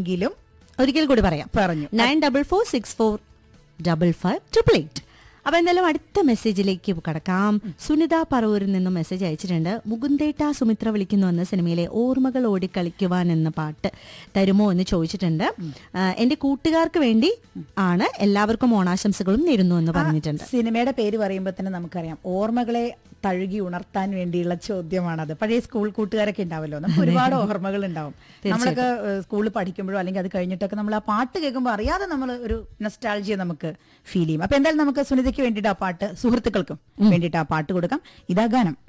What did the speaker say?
എങ്കിലും ഒരിക്കൽ കൂടി പറയാം പറഞ്ഞു nine double four six four double five triple eight അപ്പൊ എന്തായാലും അടുത്ത മെസ്സേജിലേക്ക് കടക്കാം സുനിത പറവൂരിൽ നിന്നും മെസ്സേജ് അയച്ചിട്ടുണ്ട് മുകുന്ദേട്ട സുമിത്ര വിളിക്കുന്നു എന്ന സിനിമയിലെ ഓർമ്മകൾ ഓടിക്കളിക്കുവാൻ എന്ന പാട്ട് തരുമോ എന്ന് ചോദിച്ചിട്ടുണ്ട് ആ, എന്റെ കൂട്ടുകാർക്ക് വേണ്ടി ആണ് എല്ലാവർക്കും ഓണാശംസകളും നേരുന്നു എന്ന് പറഞ്ഞിട്ടുണ്ട് സിനിമയുടെ പേര് പറയുമ്പോൾ തന്നെ നമുക്കറിയാം ഓർമ്മകളെ തഴുകി ഉണർത്താൻ വേണ്ടിയുള്ള ചോദ്യമാണത് പഴയ സ്കൂൾ കൂട്ടുകാരൊക്കെ ഉണ്ടാവല്ലോ നമുക്ക് ഒരുപാട് ഓർമ്മകൾ ഉണ്ടാവും നമ്മളൊക്കെ സ്കൂളിൽ പഠിക്കുമ്പോഴോ അല്ലെങ്കിൽ അത് കഴിഞ്ഞിട്ടൊക്കെ നമ്മൾ ആ പാട്ട് കേൾക്കുമ്പോൾ അറിയാതെ നമ്മൾ ഒരു നൊസ്റ്റാൾജിയ നമുക്ക് ഫീൽ ചെയ്യും അപ്പൊ എന്തായാലും നമുക്ക് സുനിതയ്ക്ക് വേണ്ടിയിട്ട് ആ പാട്ട് സുഹൃത്തുക്കൾക്കും വേണ്ടിയിട്ട് ആ പാട്ട് കൊടുക്കാം ഇതാ ഗാനം